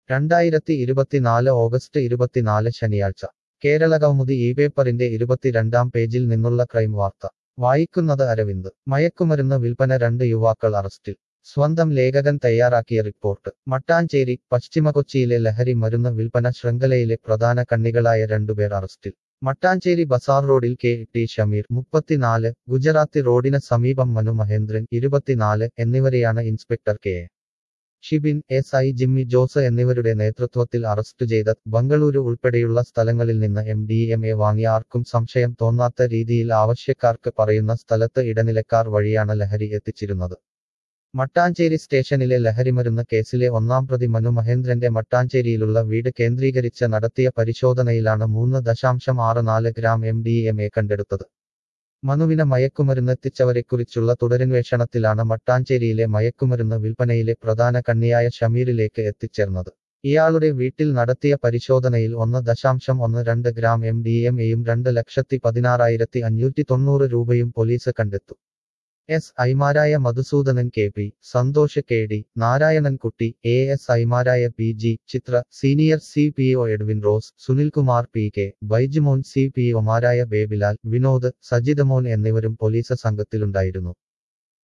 രണ്ടായിരത്തി ഇരുപത്തിനാല് ഓഗസ്റ്റ് ഇരുപത്തിനാല് ശനിയാഴ്ച കേരള കൗമുദി ഈ പേപ്പറിന്റെ ഇരുപത്തിരണ്ടാം പേജിൽ നിന്നുള്ള ക്രൈം വാർത്ത വായിക്കുന്നത് അരവിന്ദ് മയക്കുമരുന്ന് വിൽപ്പന രണ്ട് യുവാക്കൾ അറസ്റ്റിൽ സ്വന്തം ലേഖകൻ തയ്യാറാക്കിയ റിപ്പോർട്ട് മട്ടാഞ്ചേരി പശ്ചിമകൊച്ചിയിലെ ലഹരി മരുന്ന് വിൽപ്പന ശൃംഖലയിലെ പ്രധാന കണ്ണികളായ രണ്ടുപേർ അറസ്റ്റിൽ മട്ടാഞ്ചേരി ബസാർ റോഡിൽ കെ ടി ഷമീർ മുപ്പത്തിനാല് ഗുജറാത്തി റോഡിന് സമീപം മനു മഹേന്ദ്രൻ ഇരുപത്തിനാല് എന്നിവരെയാണ് inspector K A. Shibin S I Jimmy Jose എന്നിവരുടെ നേതൃത്വത്തിൽ അറസ്റ്റ് ചെയ്ത ബംഗളൂരു ഉൾപ്പെടെയുള്ള സ്ഥലങ്ങളിൽ നിന്ന് എം ഡി എം എ വാങ്ങിയ ആർക്കും സംശയം തോന്നാത്ത രീതിയിൽ ആവശ്യക്കാർക്ക് പറയുന്ന സ്ഥലത്ത് ഇടനിലക്കാർ വഴിയാണ് ലഹരി എത്തിച്ചിരുന്നത് മട്ടാഞ്ചേരി സ്റ്റേഷനിലെ ലഹരിമരുന്ന് കേസിലെ ഒന്നാം പ്രതി മനു മഹേന്ദ്രന്റെ മട്ടാഞ്ചേരിയിലുള്ള വീട് കേന്ദ്രീകരിച്ച് നടത്തിയ പരിശോധനയിലാണ് മൂന്ന് ദശാംശം ആറ് നാല് gram M D M A കണ്ടെടുത്തത് മനുവിന് മയക്കുമരുന്നെത്തിച്ചവരെക്കുറിച്ചുള്ള തുടരന്വേഷണത്തിലാണ് മട്ടാഞ്ചേരിയിലെ മയക്കുമരുന്ന് വിൽപ്പനയിലെ പ്രധാന കണ്ണിയായ ഷമീറിലേക്ക് എത്തിച്ചേർന്നത് ഇയാളുടെ വീട്ടിൽ നടത്തിയ പരിശോധനയിൽ ഒന്ന് ദശാംശം ഒന്ന് രണ്ട് ഗ്രാം എം ഡി എം എയും രണ്ട് ലക്ഷത്തി പതിനാറായിരത്തി അഞ്ഞൂറ്റി തൊണ്ണൂറ് രൂപയും പോലീസ് കണ്ടെത്തു എസ് ഐമാരായ Madhusoodanan K P Santhosh K D Narayanankutty A S ഐമാരായ P G Chithra senior C P O Edwin Rose Sunilkumar P K Baijimon C P ഒമാരായ ബേബിലാൽ വിനോദ് സജിതമോൻ എന്നിവരും പോലീസ് സംഘത്തിലുണ്ടായിരുന്നു